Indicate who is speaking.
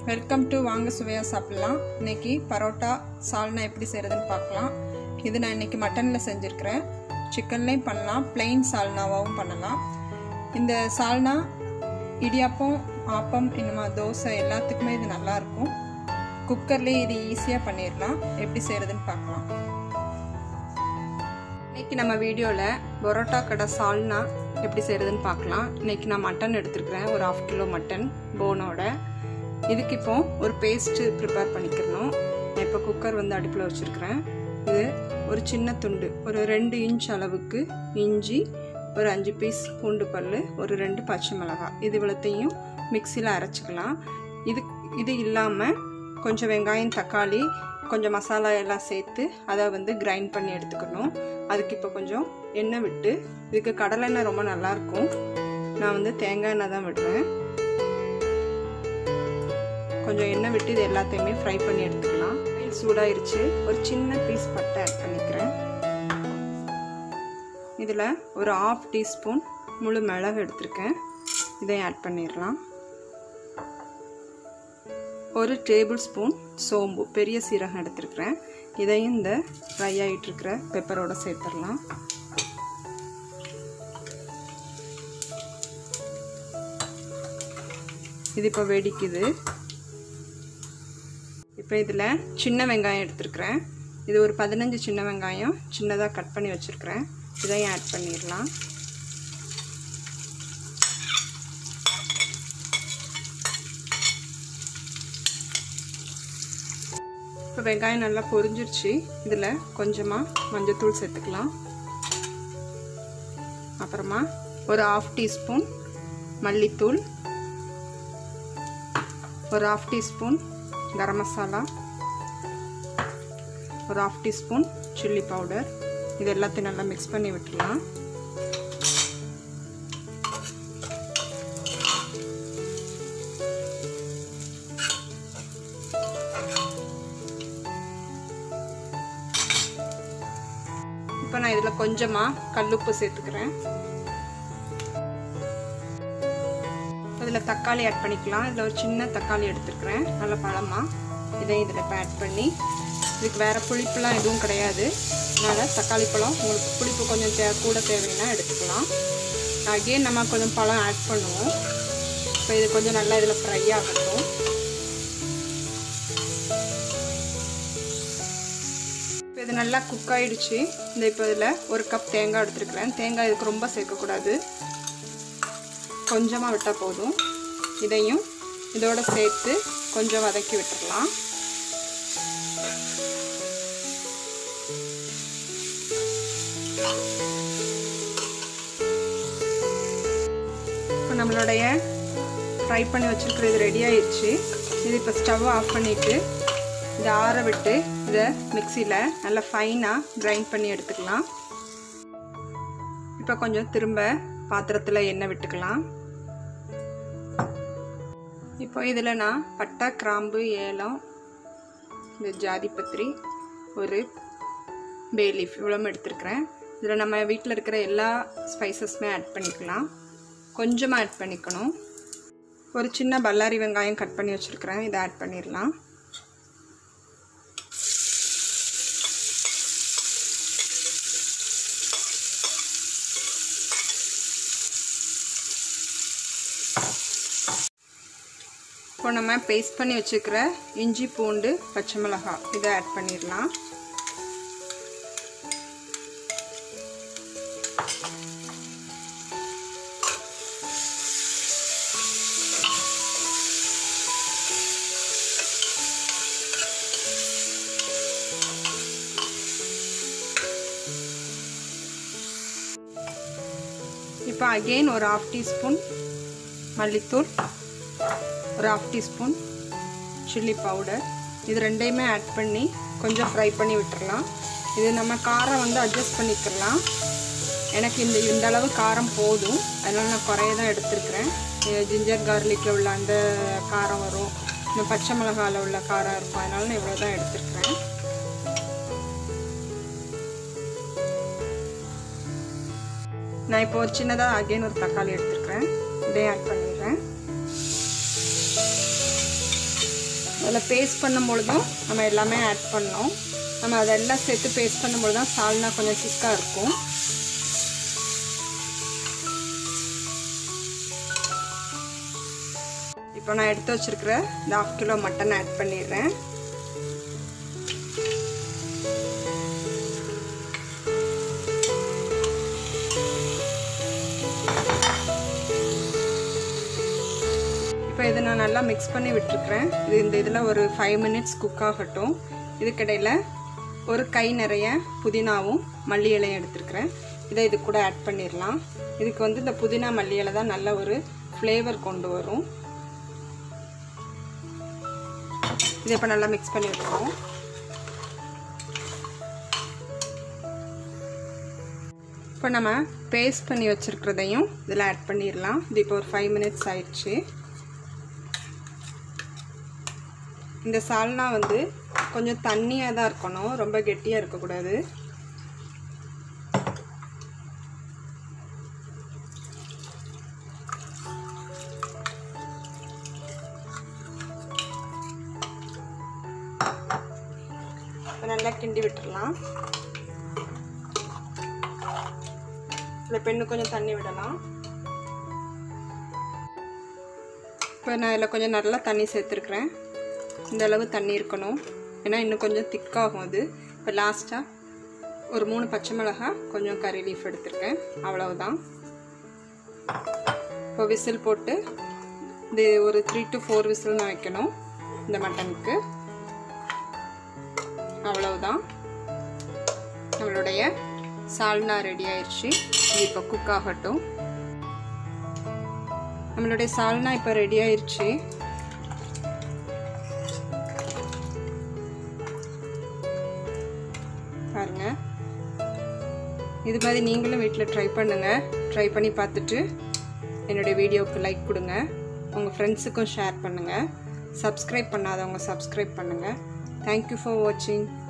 Speaker 1: welcome to வாங்க சுவையாக சாப்பிட்லாம் இன்னைக்கு பரோட்டா சால்னா எப்படி செய்கிறதுன்னு பார்க்கலாம் இது நான் இன்னைக்கு மட்டனில் செஞ்சுருக்கிறேன் சிக்கன்லேயும் பண்ணலாம் plain சால்னாவாகவும் பண்ணலாம் இந்த சால்னா இடியாப்பம் ஆப்பம் இன்னுமா தோசை எல்லாத்துக்குமே இது நல்லாயிருக்கும் குக்கர்லேயே இது ஈஸியாக பண்ணிடலாம் எப்படி செய்கிறதுன்னு பார்க்கலாம் இன்னைக்கு நம்ம வீடியோவில் பரோட்டா கடை சால்னா எப்படி செய்கிறதுன்னு பார்க்கலாம் இன்னைக்கு நான் மட்டன் எடுத்துருக்கிறேன் ஒரு ஆஃப் கிலோ மட்டன் போனோட இதுக்கு இப்போ ஒரு பேஸ்ட்டு ப்ரிப்பேர் பண்ணிக்கிறணும் நான் இப்போ குக்கர் வந்து அடுப்பில் வச்சுருக்கிறேன் இது ஒரு சின்ன துண்டு ஒரு ரெண்டு இன்ச் அளவுக்கு இஞ்சி ஒரு அஞ்சு பீஸ் பூண்டு பல் ஒரு ரெண்டு பச்சை மிளகாய் இது இவ்வளோத்தையும் மிக்சியில் அரைச்சிக்கலாம் இது இது இல்லாமல் கொஞ்சம் வெங்காயம் தக்காளி கொஞ்சம் மசாலா எல்லாம் சேர்த்து அதை வந்து கிரைண்ட் பண்ணி எடுத்துக்கணும் அதுக்கு இப்போ கொஞ்சம் எண்ணெய் விட்டு இதுக்கு கடலை எண்ணெய் ரொம்ப நல்லாயிருக்கும் நான் வந்து தேங்காய் எண்ணெய் தான் விடுறேன் கொஞ்சம் எண்ணெய் விட்டு இது எல்லாத்தையுமே ஃப்ரை பண்ணி எடுத்துக்கலாம் சூடாயிருச்சு ஒரு சின்ன பீஸ் பட்டை ஆட் பண்ணிக்கிறேன் இதில் ஒரு ஆஃப் டீஸ்பூன் முழு மிளகு எடுத்திருக்கேன் இதையும் ஆட் பண்ணிடலாம் ஒரு டேபிள் ஸ்பூன் சோம்பு பெரிய சீரகம் எடுத்துருக்கிறேன் இதையும் இந்த ஃப்ரை ஆகிட்டு இருக்கிற பெப்பரோட சேர்த்துடலாம் இது இப்போ வெடிக்குது இப்போ இதில் சின்ன வெங்காயம் எடுத்துருக்கிறேன் இது ஒரு பதினஞ்சு சின்ன வெங்காயம் சின்னதாக கட் பண்ணி வச்சுருக்கிறேன் இதையும் ஆட் பண்ணிடலாம் இப்போ வெங்காயம் நல்லா பொரிஞ்சிருச்சு இதில் கொஞ்சமாக மஞ்சத்தூள் சேர்த்துக்கலாம் அப்புறமா ஒரு ஆஃப் டீஸ்பூன் மல்லித்தூள் ஒரு ஆஃப் டீஸ்பூன் கரம் மசாலா ஒரு ஆஃப் டீஸ்பூன் சில்லி பவுடர் இது எல்லாத்தையும் நல்லா மிக்ஸ் பண்ணி விட்டுடலாம் இப்போ நான் இதில் கொஞ்சமாக கல்லுப்பு சேர்த்துக்கிறேன் இதில் தக்காளி ஆட் பண்ணிக்கலாம் இதில் ஒரு சின்ன தக்காளி எடுத்துருக்கிறேன் நல்ல பழமாக இதை இதில் இப்போ ஆட் பண்ணி இதுக்கு வேறு புளிப்புலாம் எதுவும் கிடையாது அதனால் தக்காளி பழம் உங்களுக்கு புளிப்பு கொஞ்சம் தே கூட தேவைன்னா எடுத்துக்கலாம் அகெயின் நம்ம கொஞ்சம் பழம் ஆட் பண்ணுவோம் இப்போ இது கொஞ்சம் நல்லா இதில் ஃப்ரை ஆகட்டும் இப்போ இது நல்லா குக் ஆகிடுச்சு இந்த இப்போ இதில் ஒரு கப் தேங்காய் எடுத்துருக்கிறேன் தேங்காய் இதுக்கு ரொம்ப சேர்க்கக்கூடாது கொஞ்சமாக விட்டால் போதும் இதையும் இதோட சேர்த்து கொஞ்சம் வதக்கி விட்டுடலாம் இப்போ நம்மளுடைய ஃப்ரை பண்ணி வச்சுருக்கிற இது ரெடி ஆயிடுச்சு இது இப்போ ஸ்டவ் ஆஃப் பண்ணிவிட்டு இதை ஆற விட்டு இதை மிக்சியில் நல்லா ஃபைனாக கிரைண்ட் பண்ணி எடுத்துக்கலாம் இப்போ கொஞ்சம் திரும்ப பாத்திரத்தில் எண்ணெய் விட்டுக்கலாம் இப்போ இதில் நான் பட்டை கிராம்பு ஏலம் இந்த ஜாதிபத்திரி ஒரு பேலீஃப் இவ்வளோ எடுத்துருக்கிறேன் இதில் நம்ம வீட்டில் இருக்கிற எல்லா ஸ்பைசஸுமே ஆட் பண்ணிக்கலாம் கொஞ்சமாக ஆட் பண்ணிக்கணும் ஒரு சின்ன பல்லாரி வெங்காயம் கட் பண்ணி வச்சுருக்கிறேன் இதை ஆட் பண்ணிடலாம் இப்போ நம்ம பேஸ்ட் பண்ணி வச்சுக்கிற இஞ்சி பூண்டு பச்சை மிளகாய் இதை ஆட் பண்ணிடலாம் இப்போ அகெயின் ஒரு ஆஃப் டீஸ்பூன் மல்லித்தூள் ஒரு ஆஃப் டீஸ்பூன் சில்லி பவுடர் இது ரெண்டையுமே ஆட் பண்ணி கொஞ்சம் ஃப்ரை பண்ணி விட்டுறலாம் இது நம்ம காரம் வந்து அட்ஜஸ்ட் பண்ணிக்கலாம் எனக்கு இந்த இந்த அளவு காரம் போதும் அதனால் நான் குறைய தான் எடுத்துருக்கிறேன் ஜிஞ்சர் கார்லிக்கில் உள்ள அந்த காரம் வரும் இந்த பச்சை மிளகாவில் உள்ள காரம் இருக்கும் அதனால நான் இவ்வளோ தான் எடுத்துருக்கிறேன் நான் இப்போ ஒரு சின்னதாக அகைன் ஒரு தக்காளி எடுத்துருக்கிறேன் இதையும் ஆட் பண்ணிடுறேன் அதில் பேஸ்ட் பண்ணும் பொழுதும் நம்ம எல்லாமே ஆட் பண்ணோம் நம்ம அதெல்லாம் சேர்த்து பேஸ்ட் பண்ணும்பொழுது தான் சால்னா கொஞ்சம் திக்காக இருக்கும் இப்போ நான் எடுத்து வச்சிருக்கிற இந்த ஆஃப் கிலோ மட்டன் ஆட் பண்ணிடுறேன் இப்போ இதை நான் நல்லா மிக்ஸ் பண்ணி விட்டுருக்குறேன் இது இந்த இதில் ஒரு ஃபைவ் மினிட்ஸ் குக் ஆகட்டும் இதுக்கிடையில் ஒரு கை நிறைய புதினாவும் மல்லி இலையும் எடுத்துருக்கிறேன் இதை இது கூட ஆட் பண்ணிடலாம் இதுக்கு வந்து இந்த புதினா மல்லி இலை தான் நல்ல ஒரு ஃப்ளேவர் கொண்டு வரும் இதை இப்போ நல்லா மிக்ஸ் பண்ணி விட்டுருவோம் இப்போ நம்ம பேஸ்ட் பண்ணி வச்சுருக்கிறதையும் இதில் ஆட் பண்ணிடலாம் இது இப்போ ஒரு ஃபைவ் மினிட்ஸ் ஆயிடுச்சு இந்த சால்னா வந்து கொஞ்சம் தண்ணியாக தான் இருக்கணும் ரொம்ப கெட்டியாக இருக்கக்கூடாது நல்லா கிண்டி விட்டுடலாம் இதில் பெண்ணு கொஞ்சம் தண்ணி விடலாம் இப்போ நான் இதில் கொஞ்சம் நல்லா தண்ணி சேர்த்துருக்குறேன் இந்த அளவு தண்ணி இருக்கணும் ஏன்னா இன்னும் கொஞ்சம் திக்காகும் அது இப்போ லாஸ்ட்டாக ஒரு மூணு பச்சை மிளகாய் கொஞ்சம் கறி லீஃப் எடுத்திருக்கேன் அவ்வளவுதான் இப்போ விசில் போட்டு இது ஒரு த்ரீ டு ஃபோர் விசில் நான் வைக்கணும் இந்த மட்டனுக்கு அவ்வளவுதான் நம்மளுடைய சால்னா ரெடி ஆயிடுச்சு இது இப்போ குக் ஆகட்டும் நம்மளுடைய சால்னா இப்போ ரெடி ஆயிடுச்சு பாருங்க இது மாதிரி நீங்களும் வீட்டில் ட்ரை பண்ணுங்கள் ட்ரை பண்ணி பார்த்துட்டு என்னுடைய வீடியோவுக்கு லைக் கொடுங்க உங்கள் ஃப்ரெண்ட்ஸுக்கும் ஷேர் பண்ணுங்கள் சப்ஸ்கிரைப் பண்ணாதவங்க சப்ஸ்கிரைப் பண்ணுங்கள் தேங்க்யூ ஃபார் வாட்சிங்